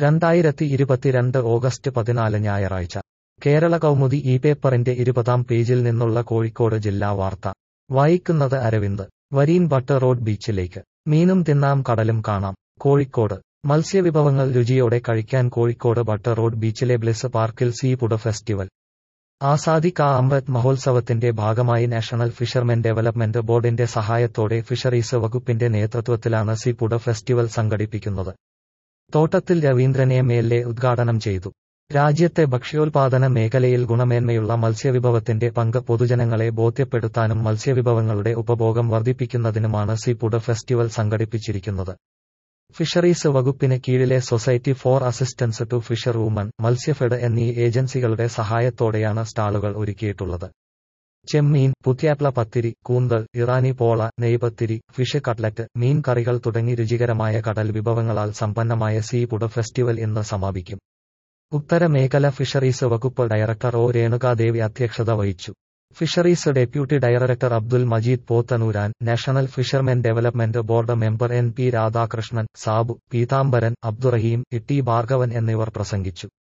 രണ്ടായിരത്തി ഇരുപത്തിരണ്ട് ഓഗസ്റ്റ് പതിനാല് ഞായറാഴ്ച കേരള കൗമുദി ഈ പേപ്പറിന്റെ ഇരുപതാം പേജിൽ നിന്നുള്ള കോഴിക്കോട് ജില്ലാ വാർത്ത വായിക്കുന്നത് അരവിന്ദ് വരീൻ ബട്ട് റോഡ് ബീച്ചിലേക്ക് മീനും തിന്നാം കടലും കാണാം കോഴിക്കോട് മത്സ്യവിഭവങ്ങൾ രുചിയോടെ കഴിക്കാൻ കോഴിക്കോട് ബട്ട് റോഡ് ബീച്ചിലെ ബ്ലിസ് പാർക്കിൽ seafood festival Azadi ka Amrit മഹോത്സവത്തിന്റെ ഭാഗമായി നാഷണൽ ഫിഷർമെൻ ഡെവലപ്മെന്റ് ബോർഡിന്റെ സഹായത്തോടെ ഫിഷറീസ് വകുപ്പിന്റെ നേതൃത്വത്തിലാണ് സീ ഫുഡ് ഫെസ്റ്റിവൽ സംഘടിപ്പിക്കുന്നത് തോട്ടത്തിൽ രവീന്ദ്രൻ എം എൽ എ ഉദ്ഘാടനം ചെയ്തു രാജ്യത്തെ ഭക്ഷ്യോൽപാദന മേഖലയിൽ ഗുണമേന്മയുള്ള മത്സ്യവിഭവത്തിന്റെ പങ്ക് പൊതുജനങ്ങളെ ബോധ്യപ്പെടുത്താനും മത്സ്യവിഭവങ്ങളുടെ ഉപഭോഗം വർദ്ധിപ്പിക്കുന്നതിനുമാണ് സീ ഫുഡ് ഫെസ്റ്റിവൽ സംഘടിപ്പിച്ചിരിക്കുന്നത് ഫിഷറീസ് വകുപ്പിന് കീഴിലെ society for assistance to fisherwoman Matsyafed എന്നീ ഏജൻസികളുടെ സഹായത്തോടെയാണ് സ്റ്റാളുകൾ ഒരുക്കിയിട്ടുള്ളത് ചെമ്മീൻ പുത്യാപ്ല പത്തിരി കൂന്തൽ ഇറാനി പോള നെയ്പത്തിരി ഫിഷ് കട്ട്ലറ്റ് മീൻ കറികൾ തുടങ്ങി രുചികരമായ കടൽ വിഭവങ്ങളാൽ സമ്പന്നമായ സീ ഫുഡ് ഫെസ്റ്റിവൽ ഇന്ന് സമാപിക്കും ഉത്തര മേഖല ഫിഷറീസ് വകുപ്പ് ഡയറക്ടർ ഒ രേണുകാദേവി അധ്യക്ഷത വഹിച്ചു fisheries deputy director Abdul Majeed Pothanooran national fishermen development board member N P Radhakrishnan Sabu Peethambaran Abdurahim Itty Bhargavan എന്നിവർ പ്രസംഗിച്ചു